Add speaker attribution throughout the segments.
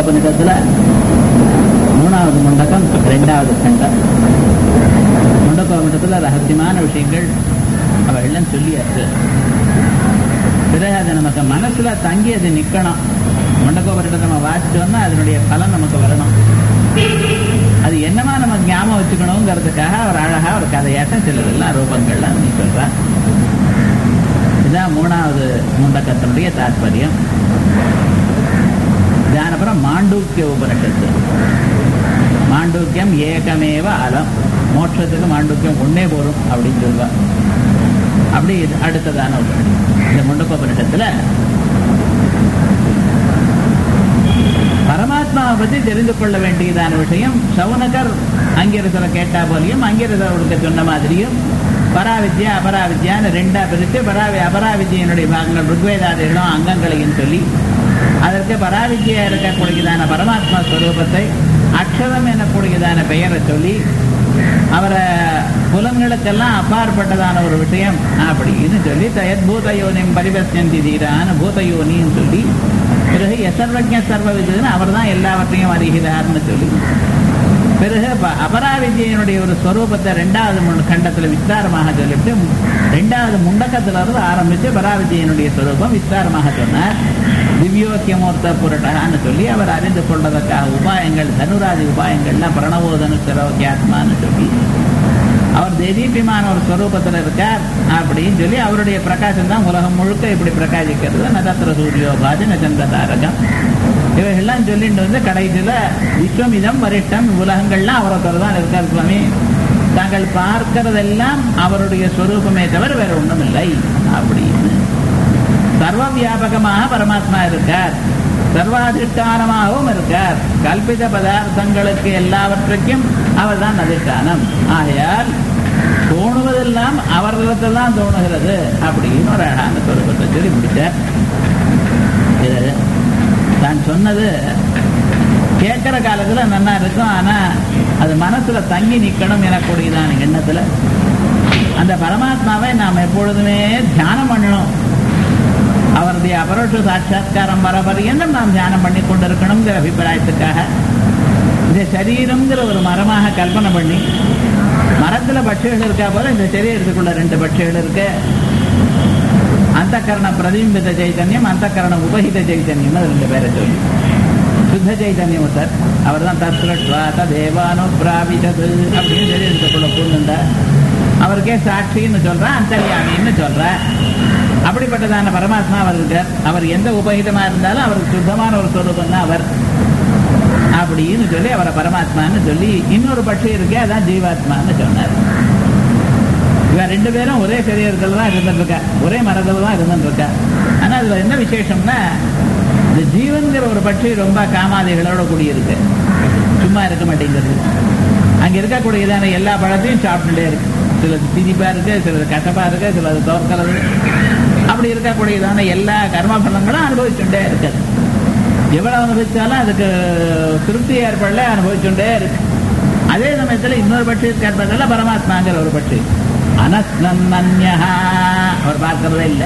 Speaker 1: முண்டகோபனிடத்துல மூணாவது முண்டகம் ரெண்டாவது கண்டம் முண்டகோபனிடத்துல ரகசியமான விஷயங்கள் அவெல்லாம் சொல்லியாச்சு பிறகு அது நமக்கு மனசுல தங்கி அது நிக்கணும் முண்டகோபனிடத்தை நம்ம வாசிச்சோம்னா அதனுடைய பலன் நமக்கு வரணும் அது என்னமா நம்ம ஞாபகம் வச்சுக்கணுங்கிறதுக்காக அவர் அழகா ஒரு கதையாட்டம் சிலதெல்லாம் ரூபங்கள்லாம் நீ சொல்ற இதுதான் மூணாவது முண்டக்கத்தினுடைய தாற்பயம் அப்புறம் மாண்டூக்கிய உபனிஷத்து மாண்டூக்கியம் ஏகமேவ அலம் மோட்சத்துக்கு மாண்டூக்கியம் ஒன்னே போரும் அப்படின்னு சொல்லுவா அப்படி இது அடுத்ததான உபனிஷத்து இந்த முண்டக்க உபனிஷத்துல பரமாத்மாவை பற்றி தெரிந்து கொள்ள வேண்டியதான விஷயம் சவுனகர் அங்கிருசல கேட்டா போலியும் அங்கிருசவர்களுக்கு சொன்ன மாதிரியும் பராவித்யா அபராவித்யான்னு ரெண்டா பிரித்து பராவி அபராவித்யினுடைய பாகங்கள் ருக்வேதாதிகளும் அங்கங்களையும் சொல்லி அதற்கு பராவித்யா இருக்கக்கூடியதான பரமாத்மா ஸ்வரூபத்தை அக்ஷரம் எனக்கூடியதான பெயரை சொல்லி அவரை புலன்களுக்கெல்லாம் அப்பாற்பட்டதான ஒரு விஷயம் அப்படின்னு சொல்லி தயத் பூதயோனிம் பரிவசந்தி தீரான பூதயோனின்னு சொல்லி பிறகு எசர்வஜ சர்வவிதுன்னு அவர் தான் எல்லாவற்றையும் அறிகிறார்னு சொல்லி பிறகு அபராவித்யினுடைய ஒரு ஸ்வரூபத்தை ரெண்டாவது கண்டத்துல விஸ்தாரமாக சொல்லிட்டு ரெண்டாவது முண்டக்கத்துல இருந்து ஆரம்பிச்சு பராவித்யினுடைய ஸ்வரூபம் விஸ்தாரமாக சொன்னார் திவ்யோக்கியமூர்த்த புரட்டான்னு சொல்லி அவர் அறிந்து கொள்வதற்காக உபாயங்கள் தனுராதி உபாயங்கள்லாம் பிரணவோதனு சிரவக்கியாத்மான்னு சொல்லி அவர் தேதீபியமான ஒரு ஸ்வரூபத்தில் இருக்கார் அப்படின்னு சொல்லி அவருடைய பிரகாசம் தான் உலகம் முழுக்க இப்படி பிரகாசிக்கிறது நதத்திர சூரியோபாதி நச்சந்திர தாரகம் இவைகள்லாம் சொல்லிட்டு வந்து கடைசியில் விஸ்வமிதம் வரிஷ்டம் உலகங்கள்லாம் அவரத்தர் தான் இருக்கார் சுவாமி தாங்கள் பார்க்கிறதெல்லாம் அவருடைய ஸ்வரூபமே தவிர வேற ஒன்றும் இல்லை அப்படின்னு சர்வ வியாபகமாக பரமாத்மா இருக்கார் சர்வாதிஷ்டானமாகவும் இருக்கார் கல்பித பதார்த்தங்களுக்கு எல்லாவற்றுக்கும் அவர் தான் அதிஷ்டானம் ஆகையால் தோணுவதெல்லாம் அவர்களிடத்தில் தான் தோணுகிறது அப்படின்னு ஒரு அழகான சொருபத்தை சொல்லி முடிச்சார் இது தான் சொன்னது கேட்கிற காலத்துல நல்லா இருக்கும் ஆனா அது மனசுல தங்கி நிக்கணும் எனக்கூடியதான எண்ணத்துல அந்த பரமாத்மாவை நாம் எப்பொழுதுமே தியானம் பண்ணணும் அவருடைய அபரோஷ சாட்சா்காரம் வர பரியந்தம் நாம் தியானம் பண்ணி கொண்டிருக்கணுங்கிற அபிப்பிராயத்துக்காக இந்த சரீரம்ங்கிற ஒரு மரமாக கல்பனை பண்ணி மரத்துல பட்சிகள் இருக்கா போல இந்த சரீரத்துக்குள்ள ரெண்டு பட்சிகள் இருக்கு அந்த கரண பிரதிபிம்பித சைத்தன்யம் அந்த கரண உபகித சைத்தன்யம் ரெண்டு பேரை சொல்லி சுத்த சைத்தன்யம் சார் அவர் தான் தத்ரட்வா ததேவானோ பிராவிதது அப்படின்னு சரீரத்துக்குள்ள பூந்துண்ட அவருக்கே சாட்சின்னு சொல்ற அந்தர்யாமின்னு சொல்ற அப்படிப்பட்டதான பரமாத்மா அவர் இருக்கார் அவர் எந்த உபகிதமா இருந்தாலும் அவருக்கு சுத்தமான ஒரு சொரூபம் தான் அவர் அப்படின்னு சொல்லி அவரை பரமாத்மான்னு சொல்லி இன்னொரு பட்சி இருக்கே அதான் ஜீவாத்மான்னு சொன்னார் இவன் ரெண்டு பேரும் ஒரே சரீரத்தில் தான் இருந்துட்டு இருக்கா ஒரே மரத்தில் தான் இருந்துட்டு இருக்கா ஆனா அதுல என்ன விசேஷம்னா இந்த ஜீவன்கிற ஒரு பட்சி ரொம்ப காமாதிகளோட கூடியிருக்கு சும்மா இருக்க மாட்டேங்கிறது அங்க இருக்கக்கூடியதான எல்லா பழத்தையும் சாப்பிட்டுட்டே இருக்கு சிலது திதிப்பா இருக்கு சிலது கசப்பா இருக்கு சிலது தோற்கிறது அப்படி இருக்கக்கூடியதான எல்லா கர்ம பலங்களும் அனுபவிச்சுட்டே இருக்குது எவ்வளவு அனுபவிச்சாலும் அதுக்கு திருப்தி ஏற்படல அனுபவிச்சுட்டே இருக்கு அதே சமயத்துல இன்னொரு பட்சி ஏற்படல பரமாத்மாங்கிற ஒரு பட்சி அனஸ்னன்யா அவர் பார்க்கறதே இல்லை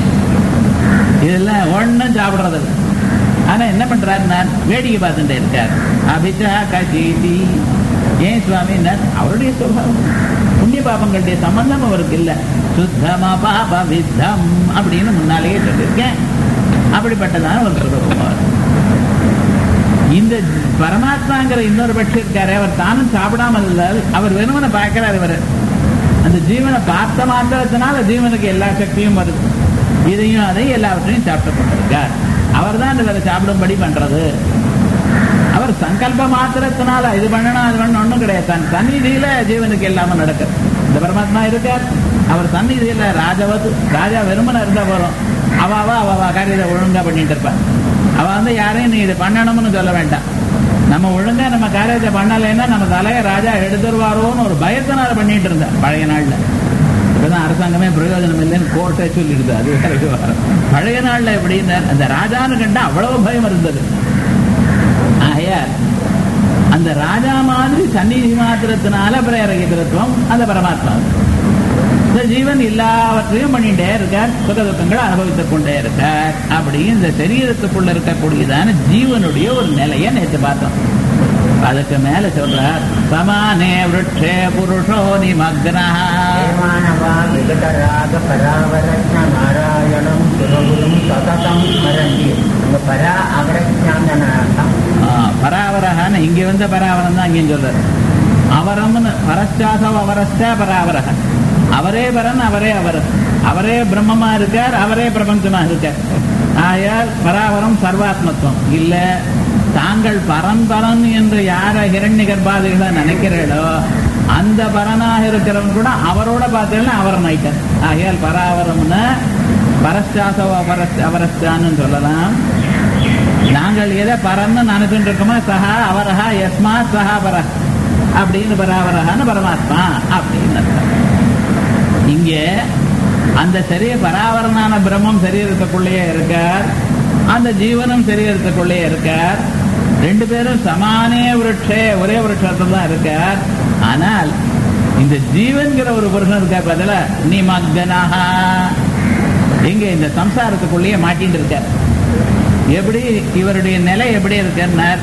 Speaker 1: இதெல்லாம் ஒன்னும் சாப்பிடுறது இல்லை ஆனா என்ன பண்றாரு நான் வேடிக்கை பார்த்துட்டே இருக்கார் அபிஜா கசீதி ஏன் சுவாமி அவருடைய சுபாவம் புண்ணிய பாபங்களுடைய சம்பந்தம் அவருக்கு இல்லை சுத்தமா பாப வித்தம் அப்படின்னு முன்னாலேயே சொல்லியிருக்கேன் அப்படிப்பட்டதான ஒரு சுரூபம் இந்த பரமாத்மாங்கிற இன்னொரு பட்சி இருக்காரு அவர் தானும் சாப்பிடாமல் இருந்தால் அவர் வெறுமனை பார்க்கிறார் இவர் அந்த ஜீவனை பார்த்த மாத்திரத்தினால ஜீவனுக்கு எல்லா சக்தியும் வருது இதையும் அதையும் எல்லாவற்றையும் சாப்பிட்டு கொண்டிருக்கார் அவர் தான் இவரை சாப்பிடும்படி பண்றது அவர் சங்கல்ப மாத்திரத்தினால இது பண்ணணும் அது பண்ணணும் ஒன்றும் கிடையாது தன் சந்நிதியில ஜீவனுக்கு எல்லாமே நடக்குது இந்த பரமாத்மா இருக்கார் அவர் சந்நிதியில ராஜவது ராஜா வெறுமனை இருந்தா போறோம் அவ அவ அவ காரியத்தை ஒழுங்கா பண்ணிட்டு இருப்பார் அவ வந்து யாரையும் நீ இது பண்ணணும்னு சொல்ல வேண்டாம் நம்ம ஒழுங்கா நம்ம காரியத்தை பண்ணலைன்னா நம்ம தலைய ராஜா எடுத்துருவாரோன்னு ஒரு பயத்தினால பண்ணிட்டு இருந்தார் பழைய நாள்ல இப்பதான் அரசாங்கமே பிரயோஜனம் இல்லைன்னு கோர்ட்டை சொல்லிடுது அது வேற பழைய நாள்ல எப்படின்னு அந்த ராஜான்னு கண்டா அவ்வளவு பயம் இருந்தது ஆகையால் அந்த ராஜா மாதிரி சந்நிதி மாத்திரத்தினால பிரேரகிதத்துவம் அந்த பரமாத்மா இந்த ஜீவன் எல்லாவற்றையும் பண்ணிட்டே இருக்கார் சுக துக்கங்களை அனுபவித்துக் கொண்டே இருக்கார் அப்படி இந்த சரீரத்துக்குள்ள இருக்கக்கூடியதான ஜீவனுடைய ஒரு நிலையை நேற்று பார்த்தோம் அதுக்கு மேல சொல்றார் சமானே விருட்சே புருஷோ நிமக்னா
Speaker 2: தேவானவா விகடராக பராவரத்ன நாராயணம் சிவகுரும் சததம் ஸ்மரந்தி அங்க பரா அவரஜாந்தனாக
Speaker 1: பராவரகான்னு இங்க வந்த பராவரம் தான் இங்கேயும் சொல்றாரு அவரம்னு பரச்சாசவ அவரஸ்டா பராவரக அவரே பரன் அவரே அவர் அவரே பிரம்மமா இருக்கார் அவரே பிரபஞ்சமா இருக்கார் ஆயால் பராவரம் சர்வாத்மத்துவம் இல்ல தாங்கள் பரம்பரன் என்று யார ஹிரண்ய கர்ப்பாதிகளை நினைக்கிறீர்களோ அந்த பரனாக இருக்கிறவன் கூட அவரோட பார்த்தீங்கன்னா அவரன் ஆயிட்டார் ஆகையால் பராவரம்னு பரச்சாசவ அவரஸ் அவரஸ்டான்னு சொல்லலாம் நாங்கள் எதை பரன்னு நினைச்சுட்டு இருக்கோமோ சஹா அவரஹா யஸ்மா சஹா பர அப்படின்னு பராவரஹான்னு பரமாத்மா அப்படின்னு அர்த்தம். இங்கே அந்த சரிய பராவரனான பிரம்மம் சரீரத்துக்குள்ளேயே இருக்கார் அந்த ஜீவனும் சரீரத்துக்குள்ளேயே இருக்கார் ரெண்டு பேரும் சமானே விருட்சே ஒரே விருட்சத்தில் தான் இருக்கார் ஆனால் இந்த ஜீவன்கிற ஒரு புருஷன் இருக்கார் பதில நீ மக்தனாக எங்க இந்த சம்சாரத்துக்குள்ளேயே மாட்டின்னு இருக்கார் எப்படி இவருடைய நிலை எப்படி இருக்குன்னார்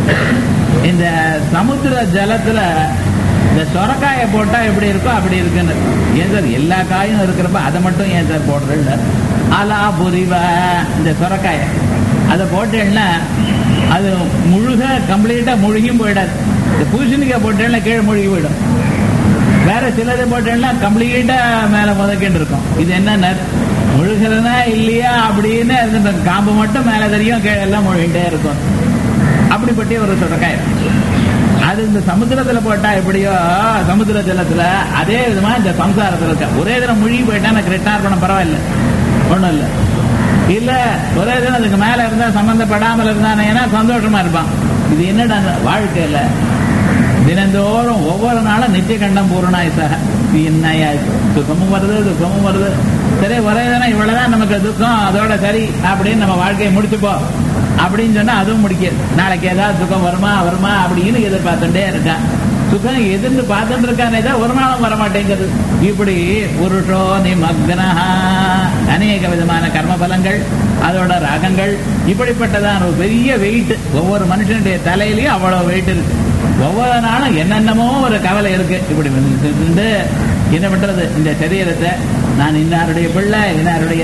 Speaker 1: இந்த சமுத்திர ஜலத்துல இந்த சொரக்காயை போட்டா எப்படி இருக்கோ அப்படி இருக்குன்னு ஏன் சார் எல்லா காயும் இருக்கிறப்ப அதை மட்டும் ஏன் சார் போடுறேன் அலா புரிவ இந்த சொரக்காயை அதை போட்டேன்னா அது முழுக கம்ப்ளீட்டா முழுகியும் போயிடாது இந்த பூசணிக்காய் போட்டேன்னா கீழே முழுகி போயிடும் வேற சிலது போட்டேன்னா கம்ப்ளீட்டா மேல முதக்கிட்டு இருக்கும் இது என்ன முழுகிறதா இல்லையா அப்படின்னு அது காம்பு மட்டும் மேல தெரியும் கீழே எல்லாம் முழுகிட்டே இருக்கும் அப்படிப்பட்ட ஒரு சொடக்காய் அது இந்த சமுத்திரத்துல போட்டா எப்படியோ சமுத்திர ஜலத்துல அதே விதமா இந்த சம்சாரத்துல இருக்க ஒரே தினம் முழுகி போயிட்டா எனக்கு ரிட்டார்பணம் பரவாயில்ல ஒண்ணும் இல்ல இல்ல ஒரே தினம் அதுக்கு மேல இருந்தா சம்பந்தப்படாமல் இருந்தானேன்னா சந்தோஷமா இருப்பான் இது என்னடா வாழ்க்கையில தினந்தோறும் ஒவ்வொரு நாளும் நித்திய கண்டம் பூரணாய் சக என்னையா சுகமும் வருது துக்கமும் வருது சரி ஒரே தினம் இவ்வளவுதான் நமக்கு துக்கம் அதோட சரி அப்படின்னு நம்ம வாழ்க்கையை முடிச்சுப்போம் அப்படின்னு சொன்னா அதுவும் முடிக்காது நாளைக்கு ஏதாவது சுகம் வருமா வருமா அப்படின்னு எதிர்பார்த்துட்டே இருக்கான் சுகம் எதிர்ந்து பார்த்துட்டு இருக்கானே தான் ஒரு நாளும் வரமாட்டேங்குது இப்படி புருஷோ நிமக்னா அநேக விதமான கர்ம பலங்கள் அதோட ராகங்கள் இப்படிப்பட்டதான் ஒரு பெரிய வெயிட் ஒவ்வொரு மனுஷனுடைய தலையிலயும் அவ்வளவு வெயிட் இருக்கு ஒவ்வொரு நாளும் என்னென்னமோ ஒரு கவலை இருக்கு இப்படி வந்து என்ன பண்றது இந்த சரீரத்தை நான் இன்னாருடைய பிள்ளை இன்னாருடைய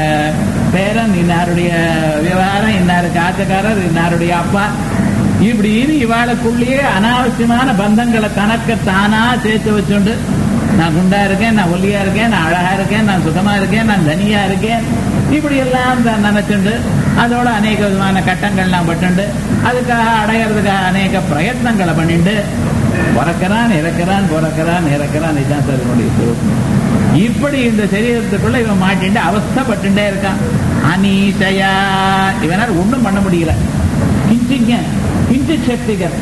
Speaker 1: பேரன் இன்னாருடைய விவகாரம் இன்னாருக்கு ஆச்சக்காரர் இன்னாருடைய அப்பா இப்படின்னு இவாளுக்குள்ளேயே அனாவசியமான பந்தங்களை தனக்கு தானா சேர்த்து வச்சுண்டு நான் குண்டா இருக்கேன் நான் ஒல்லியா இருக்கேன் நான் அழகா இருக்கேன் நான் சுகமா இருக்கேன் நான் தனியா இருக்கேன் இப்படி எல்லாம் தான் நினைச்சுண்டு அதோட அநேக விதமான கட்டங்கள்லாம் பட்டுண்டு அதுக்காக அடையிறதுக்காக அநேக பிரயத்னங்களை பண்ணிண்டு பிறக்கிறான் இறக்கிறான் பிறக்கிறான் இறக்கிறான் இதுதான் சார் என்னுடைய சுரூபம் இப்படி இந்த சரீரத்துக்குள்ள இவன் மாட்டிண்டு அவஸ்தப்பட்டுட்டே இருக்கான் அனீசையா இவனால் ஒண்ணும் பண்ண முடியல கிஞ்சிங்க கிஞ்சி சக்திகர்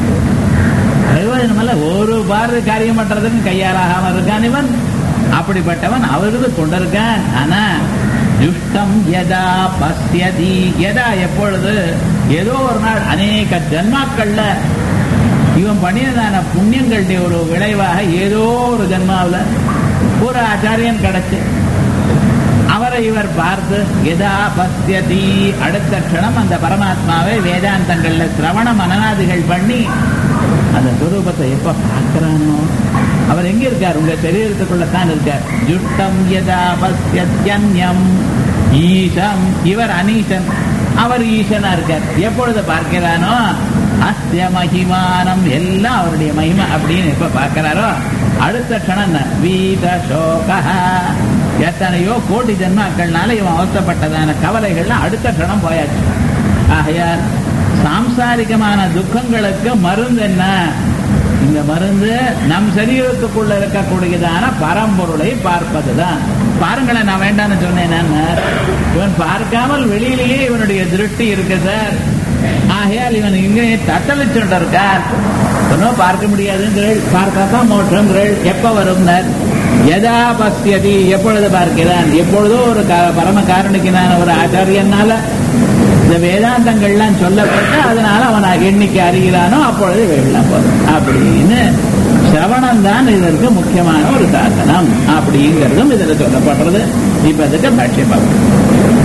Speaker 1: பிரயோஜனமல்ல ஒரு பாரதி காரியம் பண்றதுக்கு கையாலாகாம இருக்கான் இவன் அப்படிப்பட்டவன் அவருக்கு கொண்டிருக்கான் ஆனா துஷ்டம் யதா பஸ்யதி யதா எப்பொழுது ஏதோ ஒரு நாள் அநேக ஜன்மாக்கள்ல இவன் பண்ணியதான புண்ணியங்களுடைய ஒரு விளைவாக ஏதோ ஒரு ஜன்மாவில் ஒரு ஆச்சாரியன் கிடைச்சு அவரை இவர் பார்த்து எதா பஸ்யதி அடுத்த க்ஷணம் அந்த பரமாத்மாவை வேதாந்தங்கள்ல சிரவண மனநாதிகள் பண்ணி அந்த சுரூபத்தை எப்ப பார்க்கிறானோ அவர் எங்க இருக்கார் உங்க சரீரத்துக்குள்ள தான் இருக்கார் ஜுட்டம் யதா பஸ்யத்யன்யம் ஈசம் இவர் அனீசன் அவர் ஈசனா இருக்கார் எப்பொழுது பார்க்கிறானோ அஸ்ய மகிமானம் எல்லாம் அவருடைய மகிமை அப்படின்னு எப்ப பார்க்கிறாரோ அடுத்த க்ஷணம் வீத சோக எத்தனையோ கோடி ஜென்மாக்கள்னால இவன் அவசப்பட்டதான கவலைகள்லாம் அடுத்த க்ஷணம் போயாச்சு ஆகையால் சாம்சாரிகமான துக்கங்களுக்கு மருந்து என்ன இந்த மருந்து நம் சரீரத்துக்குள்ள இருக்கக்கூடியதான பரம்பொருளை பார்ப்பதுதான் பாருங்களேன் நான் வேண்டாம்னு சொன்னேன் நான் இவன் பார்க்காமல் வெளியிலேயே இவனுடைய திருஷ்டி இருக்கு சார் ஆகையால் இவன் இங்கே தத்தளிச்சுட்டு இருக்கார் ஒன்றும் பார்க்க முடியாதுங்கிறள் பார்த்தா தான் மோற்றங்கிறள் எப்ப வரும்னர் எதா பஸ்யதி எப்பொழுது பார்க்கிறான் எப்பொழுதோ ஒரு க- பரம காரணிக்கனான ஒரு ஆச்சாரியனால இந்த வேதாந்தங்கள்லாம் சொல்லப்பட்டு அதனால அவன் எண்ணிக்கை அறிகிறானோ அப்பொழுது வெள்ளம் வரும் அப்படின்னு சிரவணம் தான் இதற்கு முக்கியமான ஒரு சாதனம் அப்படிங்கிறதும் இதுல சொல்லப்படுறது இப்ப இதுக்கு பாஷ்யம் பார்ப்போம்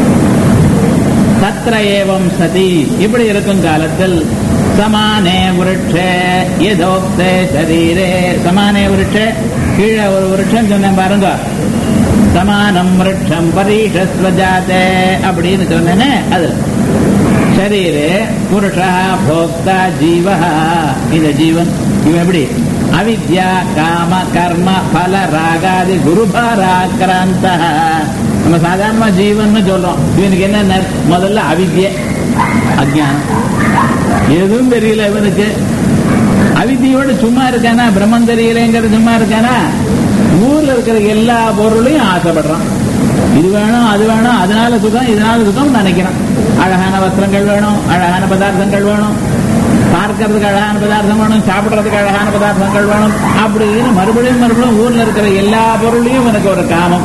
Speaker 1: தத்ர ஏவம் சதி இப்படி இருக்கும் காலத்தில் சமானே விருட்சே யதோக்தே சரீரே சமானே விருட்சே கீழே ஒரு விருட்சம் சொன்னேன் பாருங்க சமானம் விருட்சம் பரீஷஸ்வஜாதே அப்படின்னு சொன்னேனே அது சரீரே புருஷா போக்தா ஜீவ இந்த ஜீவன் இவன் எப்படி அவித்யா காம கர்ம பல ராகாதி குருபாராக்கிராந்த நம்ம சாதாரணமா ஜீவன் சொல்றோம் இவனுக்கு என்ன முதல்ல அவித்ய அஜானம் எதுவும் தெரியல இவனுக்கு அவித்தியோட சும்மா இருக்கானா பிரம்மம் தெரியலங்கிறது சும்மா இருக்கானா ஊர்ல இருக்கிற எல்லா பொருளையும் ஆசைப்படுறான் இது வேணும் அது வேணும் அதனால சுகம் இதனால சுகம் நினைக்கிறான் அழகான வஸ்திரங்கள் வேணும் அழகான பதார்த்தங்கள் வேணும் பார்க்கறதுக்கு அழகான பதார்த்தம் வேணும் சாப்பிடுறதுக்கு அழகான பதார்த்தங்கள் வேணும் அப்படின்னு மறுபடியும் மறுபடியும் ஊர்ல இருக்கிற எல்லா பொருளையும் எனக்கு ஒரு காமம்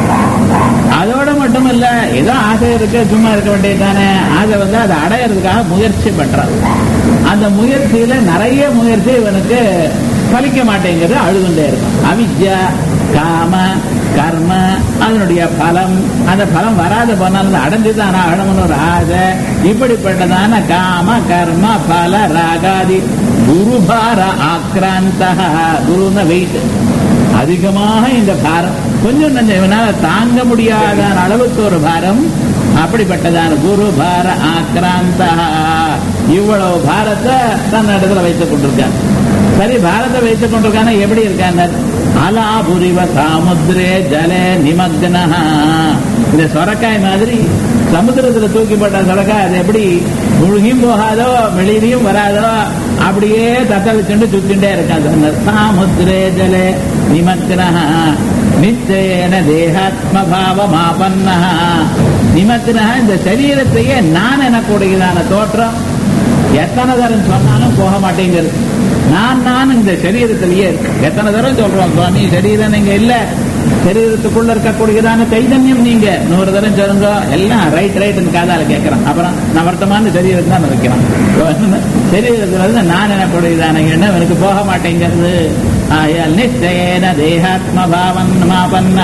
Speaker 1: அதோட மட்டும் இல்ல ஏதோ ஆசை இருக்கு சும்மா இருக்க வேண்டியதுதானே ஆசை வந்து அதை அடையிறதுக்காக முயற்சி பண்றான் அந்த முயற்சியில நிறைய முயற்சி இவனுக்கு பலிக்க மாட்டேங்கிறது அழுதுண்டே இருக்கும் அவித்யா காம கர்ம அதனுடைய பலம் அந்த பலம் வராத போனாலும் அடைஞ்சுதான் ஆகணும்னு ஒரு ஆசை இப்படிப்பட்டதான காம கர்ம பல ராகாதி குருபார ஆக்ராந்த குருன வெயிட் அதிகமாக இந்த பாரம் கொஞ்சம் நஞ்சம் இவனால தாங்க முடியாத அளவுக்கு ஒரு பாரம் அப்படிப்பட்டதான குரு பார ஆக்ராந்த இவ்வளவு பாரத்தை தன் இடத்துல வைத்துக் கொண்டிருக்கான் சரி பாரத்தை வைத்துக் கொண்டிருக்கான எப்படி இருக்காங்க அலாபுரிவ சாமுத்ரே ஜல நிமக்னா இந்த சொரக்காய் மாதிரி சமுத்திரத்துல தூக்கி போட்ட சொரக்காய் அது எப்படி முழுகியும் போகாதோ வெளியிலையும் வராதோ அப்படியே தத்த வச்சுட்டு சுத்திண்டே இருக்காது சாமுத்ரே ஜல நிமக்னா நிச்சயன தேகாத்மபாவ மாபன்ன நிமக்னா இந்த சரீரத்தையே நான் எனக்கூடியதான தோற்றம் எத்தனை தரம் சொன்னாலும் போக மாட்டேங்கிறது நான் நான் இந்த சரீரத்திலேயே இருக்கு எத்தனை தரம் சொல்றோம் சுவாமி சரீரம் நீங்க இல்ல சரீரத்துக்குள்ள இருக்கக்கூடியதான கைதன்யம் நீங்க நூறு தரம் சொல்லுங்க எல்லாம் ரைட் ரைட்னு காதால கேட்கறான் அப்புறம் நான் வர்த்தமான சரீரத்தை தான் வைக்கிறான் சரீரத்துல இருந்து நான் எனக்கூடியதான எண்ணம் எனக்கு போக மாட்டேங்கிறது ஆயால் நிச்சயன தேகாத்ம பாவன் மாபன்ன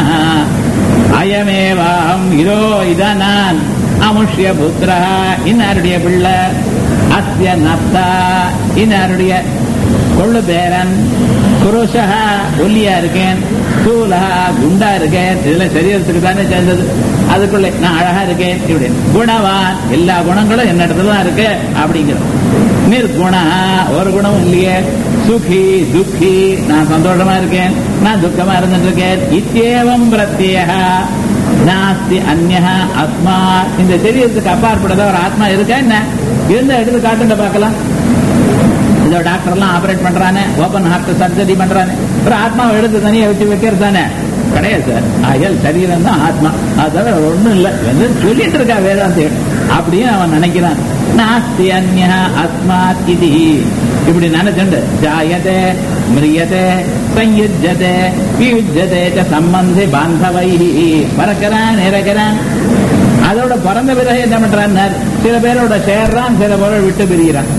Speaker 1: அயமேவாம் இதோ இத நான் அமுஷ்ய புத்திரா இன்னாருடைய பிள்ளை அஸ்ய நப்தா இன்னாருடைய கொள்ளு பேரன் குருஷா ஒல்லியா இருக்கேன் ஸ்தூலா குண்டா இருக்கேன் இதுல சரீரத்துக்கு தானே சேர்ந்தது அதுக்குள்ள நான் அழகா இருக்கேன் இப்படி குணவான் எல்லா குணங்களும் என்ன இடத்துல தான் இருக்கு அப்படிங்கிற நிர்குணா ஒரு குணமும் இல்லையே சுகி துக்கி நான் சந்தோஷமா இருக்கேன் நான் துக்கமா இருந்துட்டு இருக்கேன் இத்தேவம் பிரத்யேகா நாஸ்தி அந்நா ஆத்மா இந்த சரீரத்துக்கு அப்பாற்படாத ஒரு ஆத்மா இருக்கா என்ன இருந்த எடுத்து காட்டுண்ட பார்க்கலாம் இதோ டாக்டர் எல்லாம் ஆபரேட் பண்றானே ஓபன் ஹார்ட் சர்ஜரி பண்றானே ஒரு ஆத்மாவை எடுத்து தனியா வச்சு வைக்கிறது தானே கிடையாது சார் ஆயல் சரீரம் தான் ஆத்மா அது தவிர ஒண்ணும் இல்லை வந்து சொல்லிட்டு இருக்கா வேதாந்திகள் அப்படியும் அவன் நினைக்கிறான் நாஸ்தி அந்யா ஆத்மாத் இது இப்படி நினைச்சுண்டு ஜாயதே மிரியதே சயுஜதே வியுஜதே ச சம்பந்தி பாந்தவை பறக்கிறான் இறக்கிறான் அதோட பிறந்த பிறகு என்ன பண்றான் சில பேரோட சேர்றான் சில பேரோட விட்டு பிரிகிறான்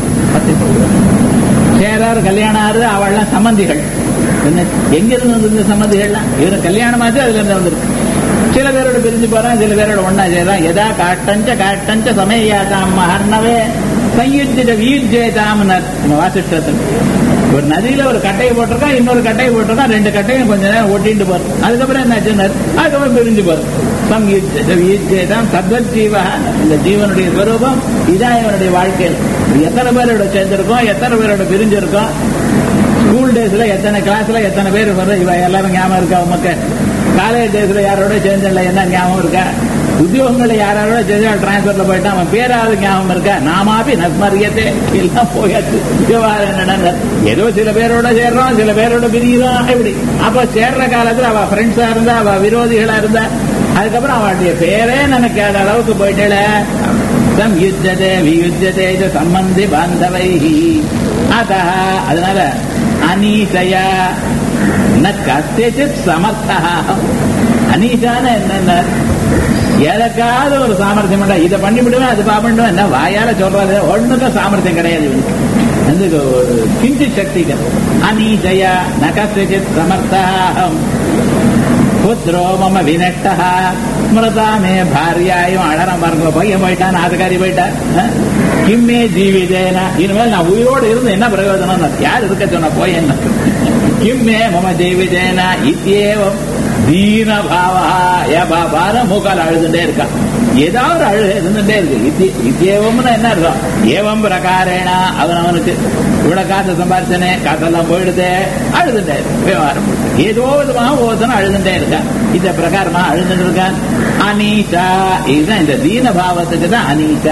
Speaker 1: சேரார் கல்யாணம் ஆறு அவள்லாம் சம்பந்திகள் என்ன எங்க இருந்து வந்திருந்த சம்பந்திகள்லாம் இவரு கல்யாணம் ஆச்சு அதுல இருந்து வந்திருக்கு சில பேரோட பிரிஞ்சு போறான் சில பேரோட ஒன்னா சேரான் எதா காட்டஞ்ச காட்டஞ்ச சமயாதாம் மகர்ணவே சயுஜித வீஜேதாம் வாசிஷ்டத்தில் ஒரு நதியில ஒரு கட்டையை போட்டிருக்கா இன்னொரு கட்டையை போட்டிருக்கா ரெண்டு கட்டையும் கொஞ்ச நேரம் ஓட்டிட்டு போறோம் அதுக்கப்புறம் என்ன ஆச்சுன்னார் அதுக்கப்புறம் பிரிஞ்சு போறோம் சம்யுஜேதம் சத்வத் ஜீவா இந்த ஜீவனுடைய ஸ்வரூபம் இதான் இவனுடைய வாழ்க்கையில் எத்தனை பேரோட சேர்ந்திருக்கோம் எத்தனை பேரோட பிரிஞ்சிருக்கோம் ஸ்கூல் டேஸ்ல எத்தனை கிளாஸ்ல எத்தனை பேர் வரும் இவ எல்லாரும் ஞாபகம் இருக்கா உமக்கு காலேஜ் டேஸ்ல யாரோட சேர்ந்தல என்ன ஞாபகம் இருக்கா உத்தியோகங்களை யாரோட சேர்ந்து டிரான்ஸ்பர்ல போயிட்டா அவன் பேராவது ஞாபகம் இருக்கா நாமாபி நஸ்மரியத்தை எல்லாம் போயாச்சு விவகாரம் என்னடா ஏதோ சில பேரோட சேர்றோம் சில பேரோட பிரிகிறோம் இப்படி அப்ப சேர்ற காலத்துல அவ ஃப்ரெண்ட்ஸா இருந்தா அவ விரோதிகளா இருந்தா அதுக்கப்புறம் அவளுடைய பேரே நினைக்காத அளவுக்கு போயிட்டேல சம்யுஜதே வியுஜதே சம்பந்தி பாந்தவை அத அதனால அனீசயா ந கசித் சமர்த்தா அனீசான என்னென்ன எதற்காவது ஒரு சாமர்த்தியம் இதை பண்ணி விடுவேன் அது பண்ணுவேன் என்ன வாயால சொல்றது ஒண்ணுக்கும் சாமர்த்தியம் கிடையாது இவனுக்கு வந்து ஒரு கிஞ்சித் சக்திகள் அநீஜய நகசித் சமர்த்தம் புத்திரோ மம வினட்டா ஸ்மிருதா மே பாரியாயும் அழறம் பாருங்க பையன் போயிட்டான் ஆசகாரி போயிட்டான் அஹ்? கிம்மே ஜீவிதேன இனிமேல் நான் உயிரோடு இருந்து என்ன பிரயோஜனம் யார் இருக்க சொன்ன போய் என்ன கிம்மே மம ஜீவிதேன இத்தியேவம் தீன பாவா ஏ பாபான மூக்கால் அழுதுட்டே இருக்கான் ஏதாவது அழு இருந்துட்டே இருக்கு இத்தி- இத்தியேவம்னு என்ன அர்த்தம் ஏவம் பிரகாரேனா அவன் அவனுக்கு இவ்வளவு காசு சம்பாரிச்சனே காசெல்லாம் போயிடுதே அழுதுட்டே இருக்கு விவகாரம் முழுக்க. ஏதோ விதமாக ஒவ்வொருத்தனும் அழுதுட்டே இருக்கான் இந்த பிரகாரமா அழுதுட்டு இருக்கான் அனீச்சா இதுதான் இந்த தீன பாவத்துக்கு தான் அனீச்சா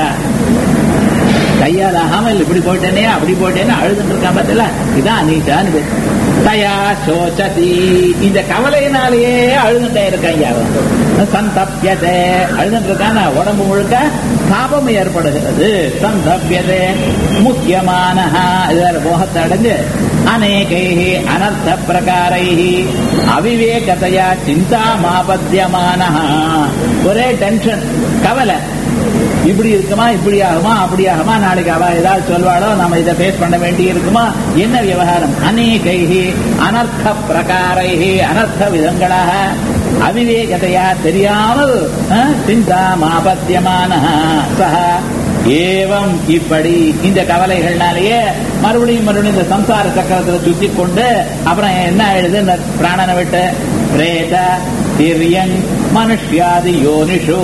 Speaker 1: கையால் ஆகாமல் இப்படி போட்டேனே அப்படி போட்டேனே அழுதுட்டு இருக்கான் பார்த்தல இதான் அனீஷான்னு பேர் தயா சோச்சதி இந்த கவலையினாலேயே அழுதுட்டே இருக்கான் ஐயா அவன். சந்தப்யதே அழுதுட்டு இருக்கான் உடம்பு முழுக்க தாபம் ஏற்படுகிறது சந்தப்யதே முக்கியமான இதால மோகத்தை அடைஞ்சு அநேகை அனர்த்த பிரகாரை அவிவேகதையா சிந்தா மாபத்தியமான ஒரே டென்ஷன் கவலை இப்படி இருக்குமா இப்படி ஆகுமா அப்படி ஆகுமா நாளைக்கு அவ ஏதாவது சொல்வாளோ நாம இதை ஃபேஸ் பண்ண வேண்டி இருக்குமா என்ன விவகாரம் அநேகைஹி அனர்த்த பிரகாரைஹி அனர்த்த விதங்களாக அவிவேகத்தையா தெரியாமல் அஹ், சிந்தா மாபத்தியமான சஹ ஏவம் இப்படி இந்த கவலைகள்னாலேயே மறுபடியும் மறுபடியும் இந்த சம்சார சக்கரத்துல சுத்தி கொண்டு அப்புறம் என்ன ஆயிடுது இந்த பிராணனை விட்டு பிரேத திரியங் மனுஷ்யாதி யோனிஷு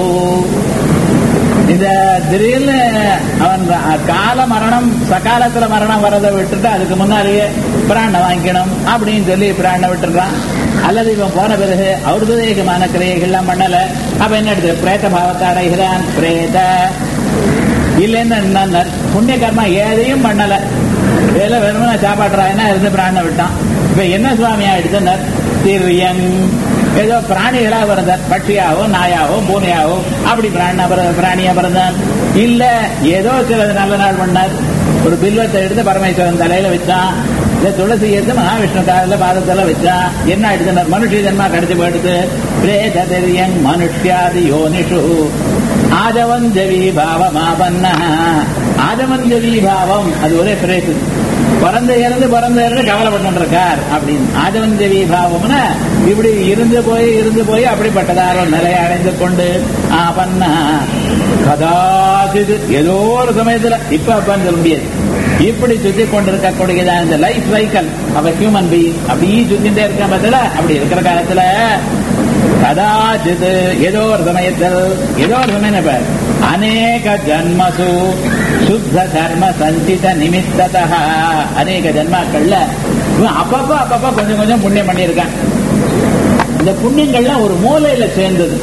Speaker 1: இந்த திடீர்னு அவன் கால மரணம் சகாலத்துல மரணம் வரதை விட்டுட்டு அதுக்கு முன்னாலேயே பிராண வாங்கிக்கணும் அப்படின்னு சொல்லி பிராண விட்டுறான் அல்லது இவன் போன பிறகு ஔர்வேகமான கிரியைகள்லாம் பண்ணல அப்ப என்ன எடுத்து பிரேத பாவத்தை அடைகிறான் பிரேத இல்லைன்னு என்ன புண்ணிய கர்மா எதையும் பண்ணல வேலை வெறுமனை சாப்பாடுறாங்கன்னா இருந்து பிராண விட்டான் இப்ப என்ன சுவாமி ஆயிடுச்சுனர் திரியன் ஏதோ பிராணிகளா பிறந்தார் பட்சியாவோ நாயாவோ பூனையாவோ அப்படி பிராண பிராணியா பிறந்தான் இல்ல ஏதோ சில நல்ல நாள் பண்ணார் ஒரு பில்வத்தை எடுத்து பரமேஸ்வரன் தலையில வச்சான் இந்த துளசி எடுத்து மகாவிஷ்ணு காலில் பாதத்துல வச்சான் என்ன ஆயிடுச்சுனர் மனுஷ ஜென்மா கடிச்சு போயிடுது பிரேத தெரியன் மனுஷ்யாதி யோனிஷு ஆஜவஞ்சவி பாவமாபன்ன ஆஜவஞ்சவி பாவம் அது ஒரே பிரேசு பிறந்த இறந்து பிறந்த இறந்து கவலைப்பட்டு இருக்கார் அப்படின்னு ஆஜவஞ்சவி பாவம்னா இப்படி இருந்து போய் இருந்து போய் அப்படிப்பட்டதாரோ நிலையை அடைந்து கொண்டு ஆபன்ன கதாசிது ஏதோ ஒரு சமயத்துல இப்ப அப்பான்னு சொல்ல முடியாது இப்படி சுத்தி கொண்டிருக்கக்கூடியதான் இந்த life cycle of human being அப்படியே சுத்திட்டே இருக்க பார்த்தல அப்படி இருக்கிற காலத்துல கதாச்சித் ஏதோ ஒரு சமயத்தில் ஏதோ ஒரு சமயம் இப்ப அநேக ஜன்மசு சுத்த தர்ம சஞ்சித நிமித்ததா அநேக ஜன்மாக்கள்ல இவன் அப்பப்ப அப்பப்ப கொஞ்சம் கொஞ்சம் புண்ணியம் பண்ணியிருக்கான் இந்த புண்ணியங்கள்லாம் ஒரு மூலையில சேர்ந்தது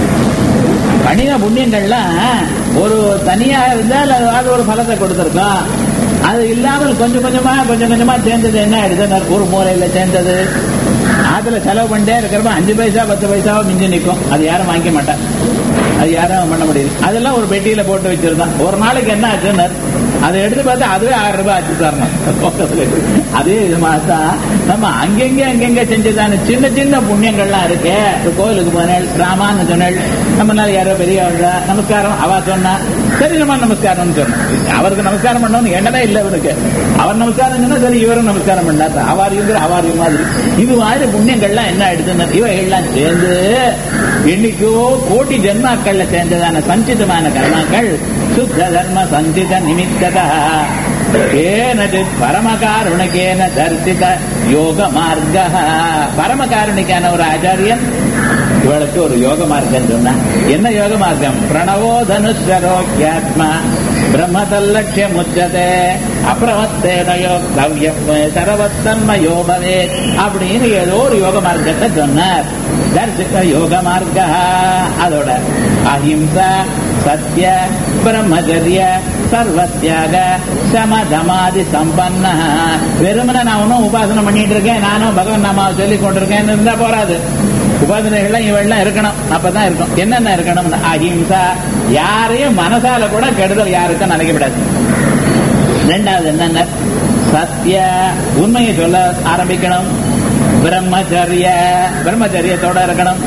Speaker 1: பண்ணின புண்ணியங்கள்லாம் ஒரு தனியா இருந்தால் அது அது ஒரு பலத்தை கொடுத்திருக்கோம் அது இல்லாமல் கொஞ்சம் கொஞ்சமா கொஞ்சம் கொஞ்சமா சேர்ந்தது என்ன ஆயிடுது ஒரு மூலையில சேர்ந்தது அதுல செலவு பண்ணிட்டே இருக்கிறப்ப அஞ்சு பைசா பத்து பைசாவோ மிஞ்சி நிற்கும் அது யாரும் வாங்கிக்க மாட்டான் அது யாரும் பண்ண முடியாது அதெல்லாம் ஒரு பெட்டியில போட்டு வச்சிருந்தான் ஒரு நாளைக்கு என்ன ஆச்சுன்னு அதை எடுத்து பார்த்தா அதுவே ஆயிரம் ரூபாய் ஆச்சு தரணும் பக்கத்துல இருக்கு. அதே விதமாக தான் நம்ம அங்கங்க அங்கங்க செஞ்சதான சின்ன சின்ன புண்ணியங்கள்லாம் இருக்கு இப்ப கோயிலுக்கு போனேள் ராமான்னு சொன்னேள் நம்மளால யாரோ பெரிய நமஸ்காரம் அவ சொன்னா சரி நம்ம நமஸ்காரம்னு சொன்னோம் அவருக்கு நமஸ்காரம் பண்ணணும்னு எண்ணமே இல்லை இவனுக்கு அவர் நமஸ்காரம் சொன்னா சரி இவரும் நமஸ்காரம் பண்ணார் அவாரியுங்கிற அவாரியும் மாதிரி இது மாதிரி புண்ணியங்கள்லாம் என்ன ஆயிடுதுன்னு இவைகள்லாம் சேர்ந்து என்னைக்கோ கோட்டி ஜென்மாக்கள்ல சேர்ந்ததான சஞ்சிதமான கர்மாக்கள் சுத்த தர்ம சஞ்சித நிமித்ததா கேனச்சித் பரமகாருணிகேன தரிசித யோக மார்க்க பரமகாருணிக்கான ஒரு ஆச்சாரியன் இவளுக்கு ஒரு யோக மார்க்கம் சொன்னா என்ன யோக மார்க்கம் பிரணவோ தனுஷரோக்கியாத்மா பிரம்மதல்லட்சியம் உச்சதே அப்பிரமத்தேனயோ கவ்யம் சரவத்தன்மயோ பவே அப்படின்னு ஏதோ ஒரு யோக மார்க்கத்தை சொன்னார் தரிசித்த யோக மார்க்க அதோட அஹிம்சா சத்ய பிரம்மச்சரிய சர்வத்தியாக சமதமாதி சம்பன்ன வெறுமனை நான் ஒன்றும் உபாசனை பண்ணிட்டு இருக்கேன் நானும் பகவான் நாமாவை சொல்லி கொண்டிருக்கேன்னு இருந்தா போறாது உபாசனைகள்லாம் இவெல்லாம் இருக்கணும் அப்பதான் இருக்கும் என்னென்ன இருக்கணும் அஹிம்சா யாரையும் மனசால கூட கெடுதல் யாருக்கும் நினைக்கப்படாது ரெண்டாவது என்னென்ன சத்திய உண்மையை சொல்ல ஆரம்பிக்கணும் பிரம்மச்சரிய பிரம்மச்சரியத்தோட இருக்கணும்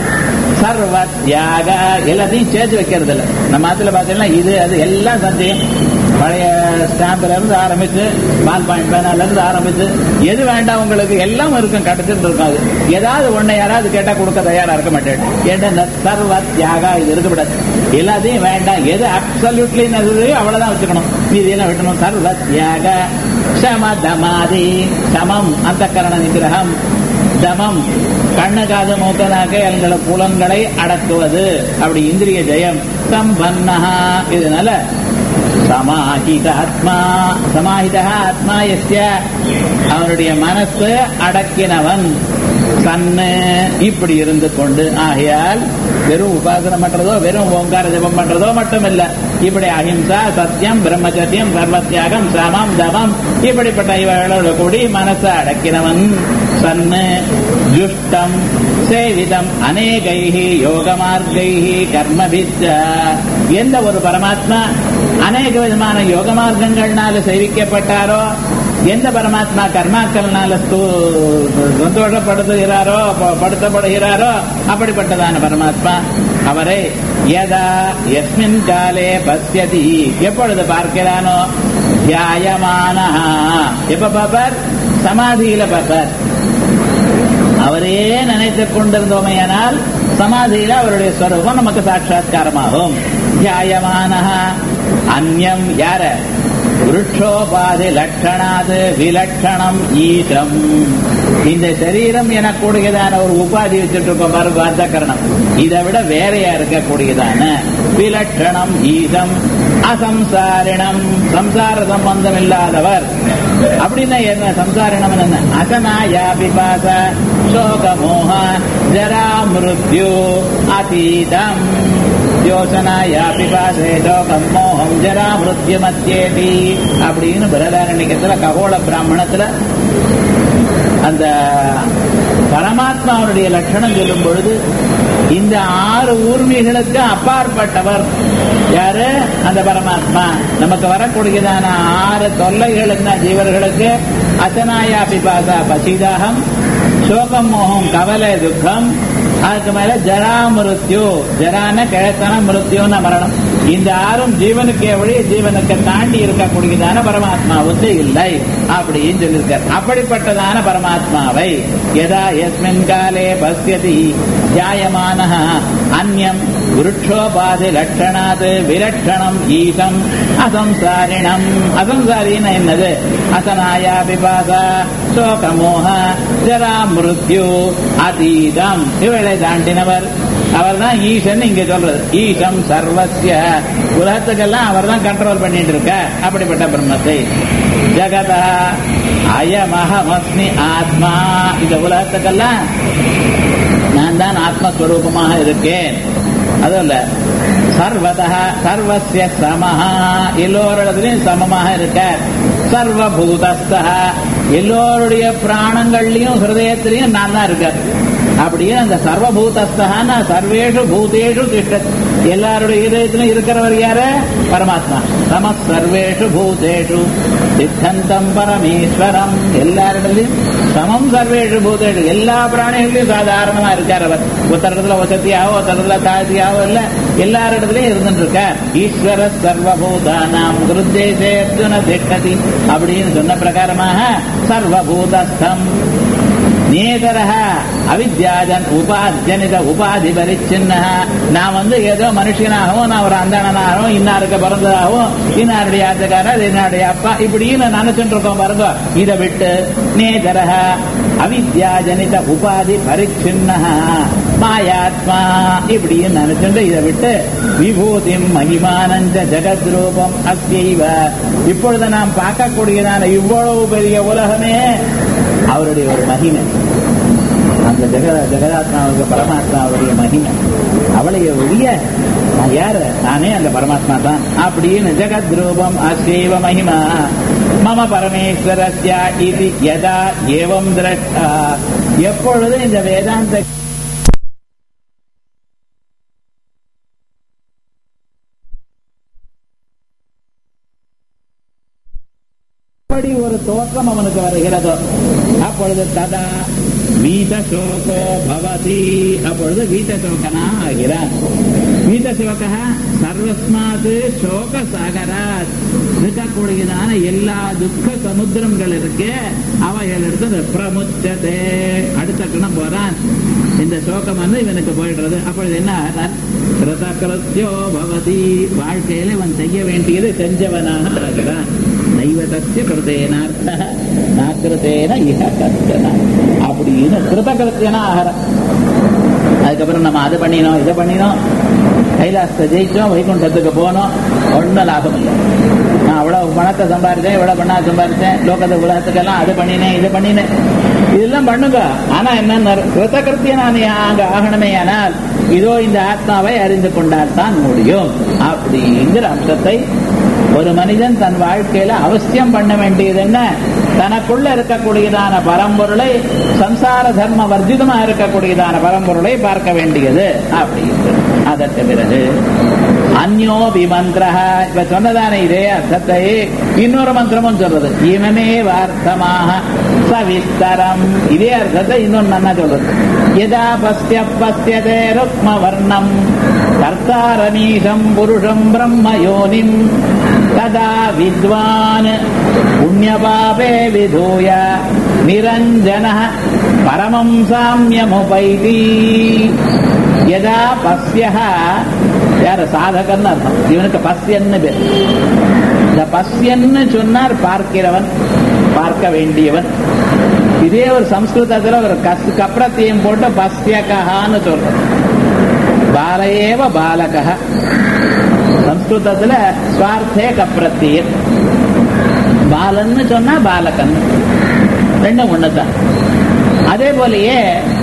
Speaker 1: சர்வ தியாக எல்லாத்தையும் சேர்த்து வைக்கிறது இல்லை நம்ம ஆத்துல பார்த்தீங்கன்னா இது அது எல்லாம் சத்தியம் பழைய ஸ்டாம்ப்ல இருந்து ஆரம்பிச்சு பால் பாயிண்ட் பேனால இருந்து ஆரம்பிச்சு எது வேண்டாம் உங்களுக்கு எல்லாம் இருக்கும் கிடைச்சிட்டு இருக்காது ஏதாவது ஒண்ணு யாராவது கேட்டா கொடுக்க தயாரா இருக்க மாட்டேன் ஏன்னா சர்வ தியாகா இது இருக்கக்கூடாது எல்லாத்தையும் வேண்டாம் எது அப்சல்யூட்லி நெசசரி அவ்வளவுதான் வச்சுக்கணும் மீதியெல்லாம் விட்டணும் சர்வ தியாக சம தமாதி சமம் அந்த கரண நிகிரகம் தமம் கண்ணு காது மூக்க நாக்கு எங்கள புலன்களை அடக்குவது அப்படி இந்திரிய ஜெயம் சம்பன்னஹா இதனால சமாஹித ஆத்மா சமாஹித ஆத்மா எஸ்ய அவனுடைய மனசு அடக்கினவன் தன்னு இப்படி இருந்து கொண்டு ஆகையால் வெறும் உபாசனை பண்றதோ வெறும் ஓங்கார ஜபம் பண்றதோ மட்டும் இல்ல இப்படி அஹிம்சா சத்தியம் பிரம்மச்சரியம் சர்வத்தியாகம் சமம் தமம் இப்படிப்பட்ட இவர்களோடு கூடி மனசை அடக்கினவன் சன்னு ஜுஷ்டம் சேவிதம் அநேகைஹி யோக மார்க்கைஹி கர்மபிச்ச எந்த ஒரு பரமாத்மா அநேக விதமான யோக மார்க்கங்கள்னால சேவிக்கப்பட்டாரோ எந்த பரமாத்மா கர்மாக்கள்னால சந்தோஷப்படுத்துகிறாரோ ப- படுத்தப்படுகிறாரோ அப்படிப்பட்டதான பரமாத்மா அவரை யதா எஸ்மின் காலே பசியதி எப்பொழுது பார்க்கிறானோ தியாயமான எப்ப பார்ப்பார் சமாதியில பார்ப்பார் அவரே நினைத்துக் கொண்டிருந்தோமையானால் சமாதியில அவருடைய ஸ்வரூபம் நமக்கு சாட்சா்காரமாகும் தியாயமான அந்யம் யார விருட்சோபாதி லட்சணாது விலட்சணம் ஈசம் இந்த சரீரம் எனக்கூடியதான ஒரு உபாதி வச்சுட்டு இருக்கோம் பாருங்க அந்த கரணம் இதை விட வேறையா இருக்கக்கூடியதான விலட்சணம் ஈசம் அசம்சாரிணம் சம்சார சம்பந்தம் இல்லாதவர் அப்படின்னா என்ன சம்சாரிணம் என்ன அசனாயா பிபாச சோகமோக ஜரா மிருத்யு அதீதம் யோசனாயா பிபாசே சோகம் மோகம் ஜரா மிருத்யு மத்தியேதி அப்படின்னு பிரதாரண்யத்துல ககோள பிராமணத்துல அந்த பரமாத்மாவுடைய லட்சணம் சொல்லும் பொழுது இந்த ஆறு ஊர்மிகளுக்கு அப்பாற்பட்டவர் யாரு அந்த பரமாத்மா நமக்கு வரக்கூடியதான ஆறு தொல்லைகள் என்ன ஜீவர்களுக்கு அசனாயா பிபாசா பசிதாகம் சோகம் மோகம் கவலை துக்கம் அதுக்கு மேல ஜரா மிருத்யு ஜரான கிழத்தன மிருத்யுன மரணம் இந்த ஆறும் ஜீவனுக்கு வழி ஜீவனுக்கு தாண்டி இருக்கக்கூடியதான பரமாத்மாவுக்கு இல்லை அப்படின்னு சொல்லியிருக்கார் அப்படிப்பட்டதான பரமாத்மாவை யதா எஸ்மின் காலே பஸ்யதி ஜாயமான அந்யம் விருட்சோபாதி லட்சணாது விலட்சணம் ஈசம் அசம்சாரிணம் அசம்சாரின என்னது அசனாயா பிபாசா சோகமோக ஜரா மிருத்யு அதீதம் இவளை தாண்டினவர் அவர் தான் ஈசன் இங்க சொல்றது ஈசம் சர்வசிய உலகத்துக்கெல்லாம் அவர் தான் கண்ட்ரோல் பண்ணிட்டு இருக்க அப்படிப்பட்ட பிரம்மத்தை ஜகதா அயமஹமஸ்மி ஆத்மா இந்த உலகத்துக்கெல்லாம் நான் தான் ஆத்மஸ்வரூபமாக இருக்கேன் அதுவும் இல்ல சர்வதா சர்வசிய சமஹா எல்லோரிடத்திலையும் சமமாக இருக்க சர்வபூதஸ்தா எல்லோருடைய பிராணங்கள்லயும் ஹிருதயத்திலையும் நான் தான் இருக்கார் அப்படியே அந்த சர்வபூதஸ்தகான சர்வேஷு பூதேஷு திஷ்ட எல்லாருடைய இதயத்திலும் இருக்கிறவர் யாரு பரமாத்மா சம சர்வேஷு பூதேஷு சித்தந்தம் பரமேஸ்வரம் எல்லாரிடத்திலும் சமம் சர்வேஷு பூதேஷு எல்லா பிராணிகளையும் சாதாரணமா இருக்கார் அவர் ஒருத்தரத்துல வசதியாவோ ஒருத்தரத்துல தாழ்த்தியாவோ இல்ல எல்லாரிடத்துலயும் இருந்துட்டு இருக்கார் ஈஸ்வர சர்வபூதானாம் குருத்தேசே அர்ஜுன திஷ்டதி அப்படின்னு சொன்ன பிரகாரமாக சர்வபூதஸ்தம் நேதரக அவித்யாஜன் உபாஜனித உபாதி பரிச்சின்ன நான் வந்து ஏதோ மனுஷனாகவும் நான் ஒரு அந்தணனாகவும் இன்னாருக்கு பிறந்ததாகவும் இன்னாருடைய ஆத்துக்காரர் இன்னாருடைய அப்பா இப்படின்னு நினைச்சுட்டு இருக்கோம் பாருங்க இதை விட்டு நேதரக அவித்யாஜனித உபாதி பரிச்சின்ன மாயாத்மா இப்படின்னு நினைச்சுட்டு இதை விட்டு விபூதிம் மகிமானஞ்ச ஜெகத் ரூபம் அஸ்யைவ இப்பொழுது நாம் பார்க்கக்கூடியதான இவ்வளவு பெரிய உலகமே அவருடைய ஒரு மகிமை அந்த ஜெக ஜெகதாத்மாவுக்கு பரமாத்மாவுடைய மகிமை அவளைய ஒழிய நான் யாரு நானே அந்த பரமாத்மா தான் அப்படின்னு ஜெகத் ரூபம் அசேவ மகிமா மம பரமேஸ்வரஸ்யா இது யதா ஏவம் திரஷ்டா எப்பொழுது இந்த வேதாந்த அப்படி ஒரு தோற்றம் அவனுக்கு வருகிறதோ அப்பொழுது ததா வீதசோகோ பவதி அப்பொழுது வீதசோகனா ஆகிறான் வீதசோக சர்வஸ்மாத் சோக சாகராத் இருக்கக்கூடியதான எல்லா துக்க சமுத்திரங்கள் இருக்கு அவைகள் எடுத்து பிரமுச்சதே அடுத்த கணம் போறான் இந்த சோகம் வந்து இவனுக்கு போயிடுறது அப்பொழுது என்ன ஆகிறான் கிருதகிருத்தியோ பவதி வாழ்க்கையில இவன் செய்ய வேண்டியது செஞ்சவனாக ஆகிறான் நைவதஸ்ய கிருதேனார்த்த நாக்கிருதேன இஹ கஷ்டன அப்படின்னு கிருதகிருத்தியனா ஆகிறான் அதுக்கப்புறம் நம்ம அதை பண்ணினோம் இதை பண்ணினோம் கைலாசத்தை ஜெயிச்சோம் வைகுண்டத்துக்கு போனோம் ஒன்றும் லாபம் இல்லை நான் அவ்வளவு பணத்தை சம்பாதிச்சேன் இவ்வளவு பணம் சம்பாதிச்சேன் லோகத்தை உலகத்துக்கெல்லாம் அது பண்ணினேன் இது பண்ணினேன் இதெல்லாம் பண்ணுங்க ஆனா என்ன கிருத்தகிருத்திய நான் அங்க ஆகணுமே ஆனால் இதோ இந்த ஆத்மாவை அறிந்து கொண்டால் தான் முடியும் அப்படிங்கிற அம்சத்தை ஒரு மனிதன் தன் வாழ்க்கையில அவசியம் பண்ண வேண்டியது என்ன தனக்குள்ள இருக்கக்கூடியதான பரம்பொருளை சம்சார தர்ம வர்ஜிதமா இருக்கக்கூடியதான பரம்பொருளை பார்க்க வேண்டியது அப்படிங்கிறது அதற்கு பிறகு அந்யோபி மந்திர இப்ப சொன்னதான இதே அர்த்தத்தை இன்னொரு மந்திரமும் சொல்றது இவமே வார்த்தமாக சவிஸ்தரம் இதே அர்த்தத்தை இன்னொன்னு நல்லா சொல்றது யதா பஸ்ய பஸ்யதே ருக்ம வர்ணம் கர்த்தாரமீசம் புருஷம் பிரம்ம யோனிம் ததா வித்வான் புண்ணியபாபே விதூய நிரஞ்சன பரமம் சாமியமுபைதி யதா பஸ்ய யார சாதகன்னு அர்த்தம் இவனுக்கு பஸ்யன்னு பேர் இந்த பஸ்யன்னு சொன்னார் பார்க்கிறவன் பார்க்க வேண்டியவன் இதே ஒரு சம்ஸ்கிருதத்துல ஒரு கஸ் கப்ரத்தையும் போட்டு பஸ்யகான்னு சொல்றோம் பாலையேவ பாலக சம்ஸ்கிருதத்துல ஸ்வார்த்தே கப்ரத்தியம் பாலன்னு சொன்னா பாலகன் ரெண்டும் ஒண்ணுதான் அதே போலயே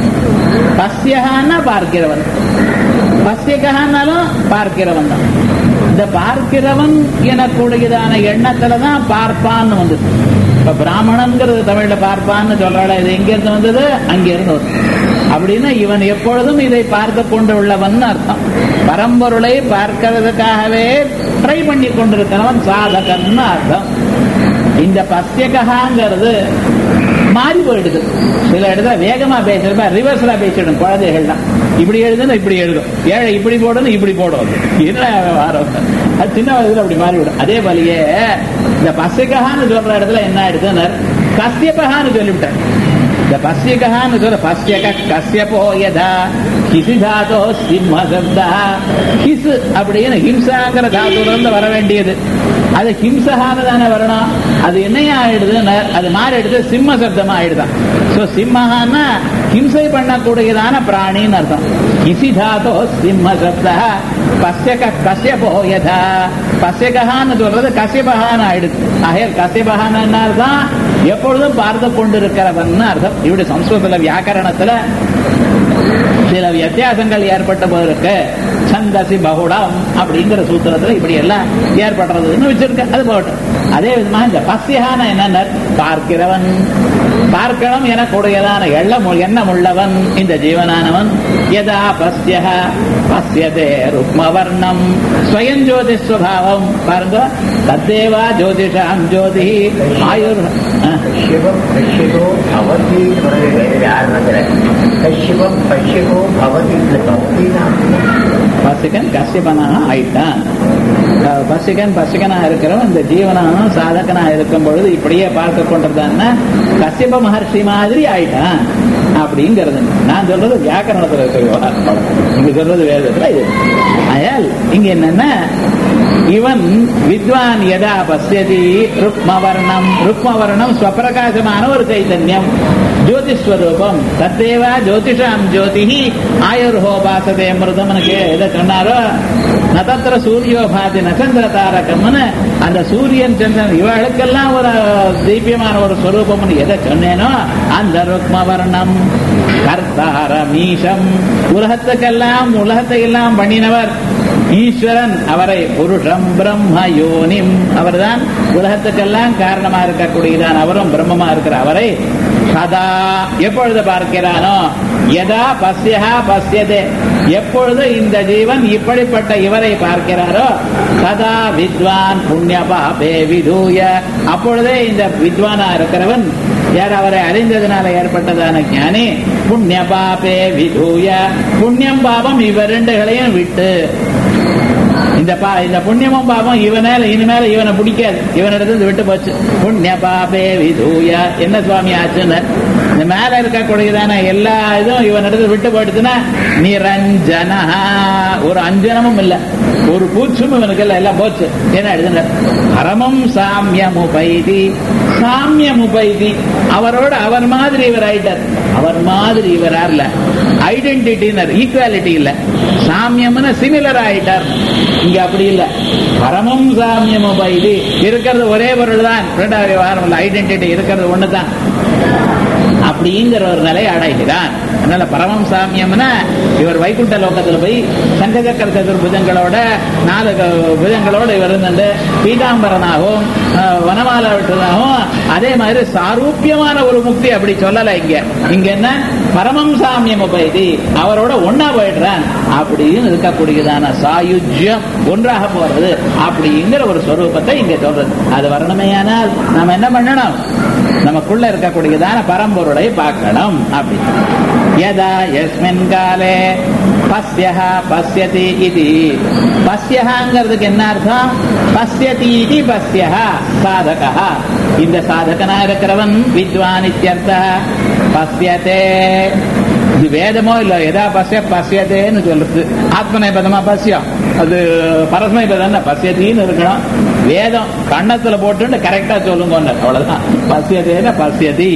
Speaker 1: பஸ்யகான்னா பார்க்கிறவன் பஸ்யகான்னாலும் பார்க்கிறவன் தான் இந்த பார்க்கிறவன் எனக்கூடியதான எண்ணத்துல தான் பார்ப்பான்னு வந்தது இப்ப பிராமணன்கிறது தமிழ்ல பார்ப்பான்னு சொல்றாள் இது எங்க இருந்து வந்தது அங்கிருந்து வந்தது அப்படின்னா இவன் எப்பொழுதும் இதை பார்த்து கொண்டு உள்ளவன் அர்த்தம் பரம்பொருளை பார்க்கிறதுக்காகவே ட்ரை பண்ணி கொண்டிருக்கிறவன் சாதகன்னு அர்த்தம் இந்த பஸ்யகாங்கிறது மாறி போயிடுது சில இடத்துல வேகமா பேசுறப்ப ரிவர்ஸ்ல பேசிடும் குழந்தைகள்லாம் இப்படி எழுதுன்னு இப்படி எழுதும் ஏழை இப்படி போடணும் இப்படி போடும் என்ன வாரம் அது சின்ன வயதுல அப்படி மாறிவிடும் அதே போலயே இந்த பஸ்யகான்னு சொல்ற இடத்துல என்ன ஆயிடுதுன்னு கஸ்யபகான்னு சொல்லிவிட்டேன் இந்த பஸ்யகான்னு சொல்ல பஸ்யக கஸ்யபோ யதா கிசி தாதோ சிம்ம சப்தா கிஸ் அப்படின்னு ஹிம்சாங்கிற தாத்துல இருந்து வர வேண்டியது அது ஹிம்சகான தானே வரணும் அது என்னையா ஆயிடுதுன்னு அது மாறி எடுத்து சிம்ம சப்தமா ஆயிடுதான் சோ சிம்மகான்னா ஹிம்சை பண்ணக்கூடியதான பிராணின்னு அர்த்தம் கிசி தாதோ சிம்ம சப்தா பஸ்யக கஸ்யபோ யதா பஸ்யகான்னு சொல்றது கசியபகான்னு ஆயிடுது ஆகையால் கசியபகான்னு என்ன அர்த்தம் எப்பொழுதும் பார்த்து கொண்டிருக்கிறவன் அர்த்தம் இப்படி சம்ஸ்கிருதத்துல வியாக்கரணத்துல சில வித்தியாசங்கள் ஏற்பட்ட போதிருக்கு சந்தசி பகுடம் அப்படிங்கிற சூத்திரத்துல இப்படி எல்லாம் ஏற்படுறதுன்னு வச்சிருக்க அது போகட்டும் அதே விதமாக இந்த பசியான என்ன பார்க்கிறவன் பார்க்கணும் எனக்கூடியதான எண்ணம் எண்ணம் உள்ளவன் இந்த ஜீவனானவன் யதா பஸ்ய பசியதே ருக்மவர்ணம் ஸ்வயம் ஜோதி ஸ்வபாவம் பாருங்க தத்தேவா ஜோதிஷாம் ஜோதி ஆயுர்
Speaker 2: கஷ்யபம் பஷ்யதோ பவதி யாருங்கிற கஷ்யபம் பஷ்யதோ பவதி பவதினா
Speaker 1: பசிகன் கசியபனாக ஆயிட்டான் அஹ் பசிகன் பசிகனா இருக்கிறவன் இந்த ஜீவனான சாதகனா இருக்கும் பொழுது இப்படியே பார்க்க கொண்டிருந்தான்னா கசியப மகர்ஷி மாதிரி ஆயிட்டான் அப்படிங்கிறது நான் சொல்றது வியாக்கரணத்துல இருக்கிற விவகாரம் இங்க சொல்றது வேதத்துல இது ஆயால் இங்க என்னன்னா இவன் வித்வான் யதா பசியதி ருக்மவர்ணம் ருக்மவர்ணம் ஸ்வப்பிரகாசமான ஒரு சைத்தன்யம் ஜோதிஸ்வரூபம் தத்தேவா ஜோதிஷாம் ஜோதி ஆயுர்ஹோபாசதே மிருதம்னு எதை சொன்னாரோ நதத்திர சூரியோ பாதி நசந்திர தாரகம்னு அந்த சூரியன் சந்திரன் இவளுக்கெல்லாம் ஒரு தீபியமான ஒரு ஸ்வரூபம்னு எதை சொன்னேனோ அந்த ருக்மவர்ணம் கர்த்தார மீசம் உலகத்துக்கெல்லாம் உலகத்தை எல்லாம் பண்ணினவர் ஈஸ்வரன் அவரை புருஷம் பிரம்ம யோனிம் அவர்தான் உலகத்துக்கெல்லாம் காரணமா இருக்கக்கூடியதான் அவரும் பிரம்மமா இருக்கிற அவரை சதா எப்பொழுது பார்க்கிறானோ எதா பஸ்யா பஸ்யதே எப்பொழுது இந்த ஜீவன் இப்படிப்பட்ட இவரை பார்க்கிறாரோ சதா வித்வான் புண்ணிய பாபே விதூய அப்பொழுதே இந்த வித்வானா இருக்கிறவன் யார் அவரை அறிந்ததுனால ஏற்பட்டதான ஞானி புண்ணிய பாபே விதூய புண்ணியம் பாபம் இவ ரெண்டுகளையும் விட்டு இந்த பா இந்த புண்ணியமும் பாபம் இவனால இனிமேல இவனை பிடிக்காது இவனிடத்துல விட்டு போச்சு புண்ணிய பாபே விதூய என்ன சுவாமி ஆச்சுன்னு இந்த மேல இருக்கக்கூடியதான எல்லா இதுவும் இவனிடத்துல விட்டு போயிடுச்சுன்னா நிரஞ்சனா ஒரு அஞ்சனமும் இல்ல ஒரு பூச்சும் இவனுக்கு இல்ல எல்லாம் போச்சு என்ன எழுதுன பரமம் சாமியம் உபைதி சாமியம் உபைதி அவரோட அவர் மாதிரி இவர் ஆயிட்டார் அவர் மாதிரி இவர் ஆர்ல ஐடென்டிட்டினர் ஈக்குவாலிட்டி இல்ல சாமியம்னு சிமிலர் ஆயிட்டார் இங்க அப்படி இல்ல பரமம் சாமியம் உபைதி இருக்கிறது ஒரே பொருள் தான் ரெண்டாவது விவகாரம் இல்ல ஐடென்டிட்டி இருக்கிறது ஒண்ணுதான் அப்படிங்கிற ஒரு நிலை அடைகிறான் அதனால பரமம் சாமியம்னா இவர் வைகுண்ட லோகத்துல போய் சங்கச்சக்கர சதுர்புஜங்களோட நாலு க- புஜங்களோட இவர் இருந்து பீதாம்பரனாகவும் அஹ், வனமாலை விட்டதாகவும் அதே மாதிரி சாரூபியமான ஒரு முக்தி அப்படி சொல்லல இங்க இங்க என்ன பரமம் சாமியம் உபயதி அவரோட ஒன்னா போயிடுறான் அப்படின்னு இருக்கக்கூடியதான சாயுஜ்யம் ஒன்றாக போறது அப்படிங்கிற ஒரு ஸ்வரூபத்தை இங்க சொல்றது அது வரணுமேயானால் நாம என்ன பண்ணணும் நமக்குள்ள இருக்கக்கூடியதான பரம்பொருளை பார்க்கணும் அப்படி யதா எஸ்மின் காலே பஸ்யஹ பஸ்யதி இது பஸ்யஹங்கிறதுக்கு என்ன அர்த்தம் பஸ்யதி இது பஸ்யஹ சாதகா இந்த சாதகனா இருக்கிறவன் வித்வான் இத்தியர்த்த பஸ்யதே இது வேதமோ இல்ல எதா பஸ்ய பஸ்யதேன்னு சொல்றது ஆத்மநேபதமா பஸ்யம் அது பரஸ்மைபதம் பஸ்யத்தின்னு இருக்கணும் வேதம் கண்ணத்துல போட்டு கரெக்டா சொல்லுங்க அவ்வளவுதான் பஸ்யதேன பஸ்யதி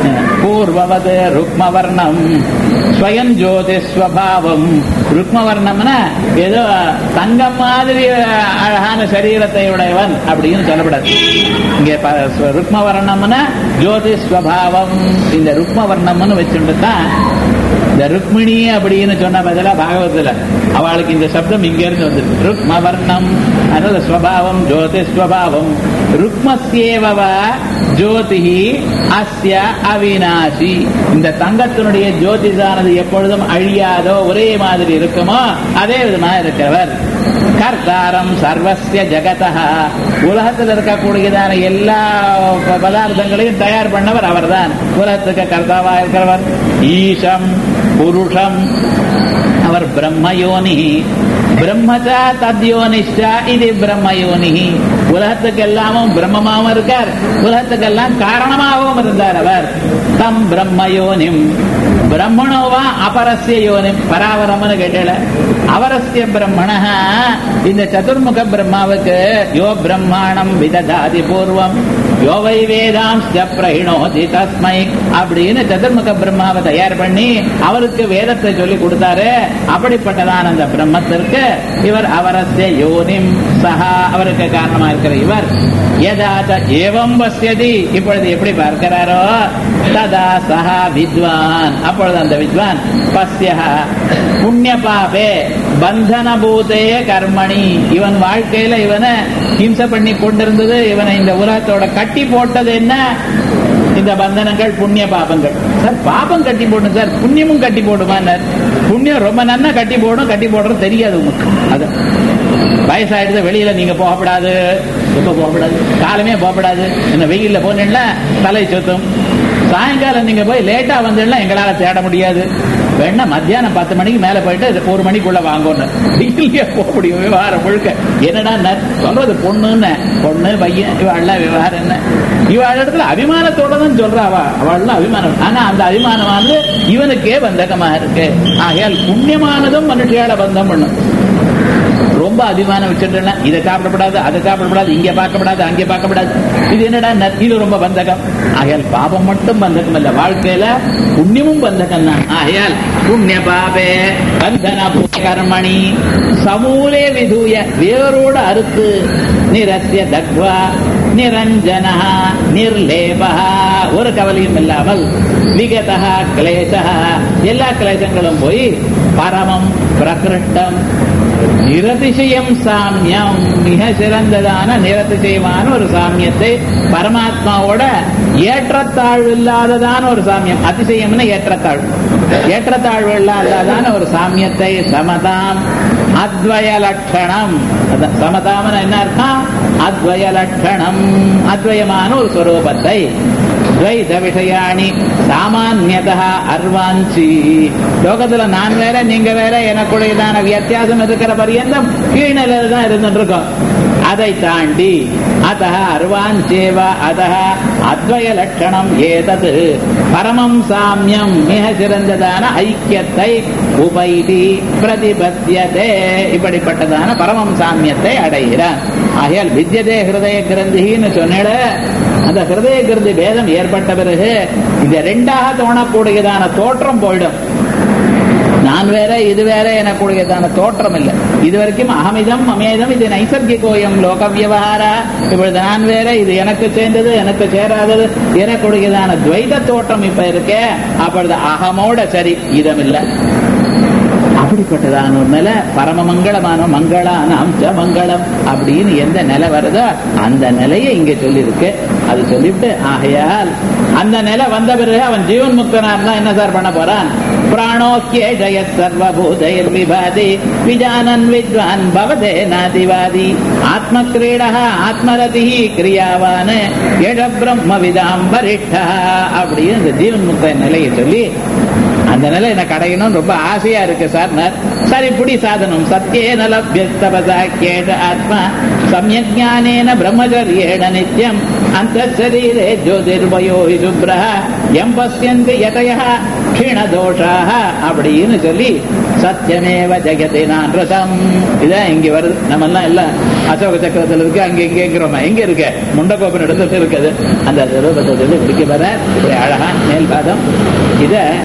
Speaker 1: பூர்வவது ருக்மவர்ணம் ஸ்வயம் ஜோதி ஸ்வபாவம் ருக்மவர்ணம்னா ஏதோ தங்கம் மாதிரி அழகான சரீரத்தை உடையவன் அப்படின்னு சொல்லப்படாது இங்க ப- ஸ்வ- ருக்மவர்ணம்னா ஜோதி ஸ்வபாவம் இந்த ருக்மவர்ணம்னு வச்சுட்டு தான் இந்த ருக்மிணி அப்படின்னு சொன்ன பதிலா பாகவத்துல அவளுக்கு இந்த சப்தம் இங்க இருந்து வந்து ருக்மவர்ணம் அதனால ஸ்வபாவம் ஜோதி ஸ்வபாவம் ருக்மஸ்யேவ ஜோதிஹி அஸ்ய அவிநாசி இந்த தங்கத்தினுடைய ஜோதிஷானது எப்பொழுதும் அழியாதோ ஒரே மாதிரி இருக்குமோ அதே விதமா இருக்கிறவர் கர்த்தாரம் சர்வசிய ஜகதா உலகத்தில் இருக்கக்கூடியதான எல்லா ப- பதார்த்தங்களையும் தயார் பண்ணவர் அவர்தான் உலகத்துக்கு கர்த்தாவா இருக்கிறவர் ஈசம் புருஷம் அவர் பிரம்மயோனி பிரம்மச்சா தத்யோனிஷ்டா இது பிரம்மயோனி உலகத்துக்கு எல்லாமும் பிரம்மமாவும் இருக்கார் உலகத்துக்கெல்லாம் காரணமாகவும் இருந்தார் அவர் தம் பிரம்மயோனிம் பிரம்மணோவா அபரஸ்ய யோனிம் பராவரம்னு கேட்டல அவரஸ்ய பிரம்மண இந்த சதுர்முக பிரம்மாவுக்கு யோ பிரம்மாணம் விததாதி பூர்வம் யோ வை வேதாம்ச பிரகிணோதி தஸ்மை அப்படின்னு சதுர்முக பிரம்மாவை தயார் பண்ணி அவருக்கு வேதத்தை சொல்லி கொடுத்தாரு அப்படிப்பட்டதான அந்த பிரம்மத்திற்கு இவர் அவரஸ்ய யோனிம் சஹா அவருக்கு காரணமா இருக்கிற இவர் யதாத ஏவம் பஸ்யதி இப்பொழுது எப்படி பார்க்கிறாரோ ததா சஹா வித்வான் அப்பொழுது அந்த வித்வான் பஸ்ய புண்ணிய பாபே பந்தனபூதே கர்மணி இவன் வாழ்க்கையில இவனை ஹிம்சை பண்ணி கொண்டிருந்தது இவனை இந்த உலகத்தோட கட்டி போட்டது என்ன இந்த பந்தனங்கள் புண்ணிய பாபங்கள் சார் பாபம் கட்டி போடும் சார் புண்ணியமும் கட்டி போடுமா புண்ணியம் ரொம்ப நன்னா கட்டி போடும் கட்டி போடுறது தெரியாது உங்களுக்கு அது வயசாயிடுது வெளியில நீங்க போகப்படாது எப்ப போகப்படாது காலமே போகப்படாது என்ன வெயில்ல போனீங்கன்னா தலை சுத்தும் சாயங்காலம் நீங்க போய் லேட்டா வந்தீங்கன்னா எங்களால தேட முடியாது வேணா மத்தியானம் பத்து மணிக்கு மேல போயிட்டு ஒரு மணிக்குள்ள வாங்கணும் வெயிலே போக முடியும் விவகாரம் முழுக்க என்னடா நர் சொல்றது பொண்ணுன்னு பொண்ணு பையன் இவாள்லாம் விவகாரம் என்ன இவாள் இடத்துல அபிமானத்தோட தான் சொல்றா அவ அவள்லாம் அபிமானம் ஆனா அந்த அபிமானமானது இவனுக்கே பந்தகமா இருக்கு ஆகையால் புண்ணியமானதும் மனுஷியால பந்தம் பண்ணும் ரொம்ப அபிமானம் வச்சுட்டேன்னா இதை சாப்பிடப்படாது அதை சாப்பிடப்படாது இங்க பார்க்கப்படாது அங்கே பார்க்கப்படாது இது என்னடா ந- இது ரொம்ப பந்தகம் ஆகையால் பாபம் மட்டும் பந்தகம் இல்ல வாழ்க்கையில புண்ணியமும் பந்தகம் தான் ஆகையால் புண்ணிய பாபே பந்தன கர்மணி சமூலே விதூய வேரோடு அறுத்து நிரஸ்ய தக்வா நிரஞ்சன நிர்லேபா ஒரு கவலையும் இல்லாமல் விகதா கிளேசா எல்லா கிளேசங்களும் போய் பரமம் பிரகிருஷ்டம் நிரதிசயம் சாமியம் மிக சிறந்ததான நிரதிசயமான ஒரு சாமியத்தை பரமாத்மாவோட ஏற்றத்தாழ்வு இல்லாததான ஒரு சாமியம் அதிசயம்னு ஏற்றத்தாழ்வு ஏற்றத்தாழ்வு இல்லாததான ஒரு சாமியத்தை சமதாம் அத்வய லட்சணம் அதான் சமதாமன என்ன அர்த்தம் அத்வய லட்சணம் அத்வயமான ஒரு ஸ்வரூபத்தை துவைத விஷயாணி சாமானியதா அர்வாஞ்சி லோகத்துல நான் வேற நீங்க வேற எனக்குடையதான வித்தியாசம் இருக்கிற பரியந்தம் கீழ்நிலையில தான் இருந்துட்டு இருக்கோம் அதை தாண்டி அத அர்வாஞ்சேவ அத அத்வய லட்சணம் ஏதது பரமம் சாமியம் மிக சிறந்ததான ஐக்கியத்தை உபைதி பிரதிபத்தியதே இப்படிப்பட்டதான பரமம் சாமியத்தை அடைகிறான் ஆகையால் வித்யதே ஹிருதய கிரந்தின்னு சொன்னிட அந்த ஹிருதய கிருதி பேதம் ஏற்பட்ட பிறகு இந்த ரெண்டாக தோணக்கூடியதான தோற்றம் போயிடும் நான் வேற இது வேற எனக்குடையதான தோற்றம் இல்லை இது வரைக்கும் அகமிதம் அமேதம் இது நைசர்கிகோயம் லோக வியவகாரா இப்பொழுது நான் வேற இது எனக்கு சேர்ந்தது எனக்கு சேராதது எனக்குடையதான துவைத தோற்றம் இப்ப இருக்கே அப்பொழுது அகமோட சரி இதம் இல்லை அப்படிப்பட்டதான ஒரு நிலை பரம மங்களமான மங்களான அம்ச மங்களம் அப்படின்னு எந்த நிலை வருதோ அந்த நிலையை இங்க சொல்லியிருக்கு அது சொல்லிவிட்டு ஆகையால் அந்த நிலை வந்த பிறகு அவன் ஜீவன் முக்தனா இருந்தா என்ன சார் பண்ண போறான் பிராணோக்கிய ஜய சர்வபூதைர் விபாதி விஜானன் வித்வான் பவதே நாதிவாதி ஆத்ம கிரீடா ஆத்மரதி கிரியாவான் எழ பிரம்ம விதாம் வரிஷ்டா அப்படின்னு இந்த ஜீவன் முக்த நிலையை சொல்லி அந்த நிலை எனக்கு அடையணும் ரொம்ப ஆசையா இருக்கு சார் சரி இப்படி சாதனம் சத்தியேன லப்யஸ்தபசாக்கியேஷ ஆத்மா சமயஜானேன பிரம்மச்சரியேன நித்யம் அந்த சரீரே ஜோதிர்வயோ சுப்ரஹ எம் பசியந்தி யதய க்ஷீணதோஷாக அப்படின்னு சொல்லி சத்தியமேவ ஜெகதி நான் ரதம் இதான் இங்க வருது நம்ம எல்லாம் எல்லாம் அசோக சக்கரத்தில் இருக்கு அங்க இங்க இருக்கிறோமா எங்க இருக்கு முண்டகோபன் இடத்துல இருக்குது அந்த ரூபத்தை சொல்லி முடிக்க வர இப்படி அழகா மேல் பாதம் இத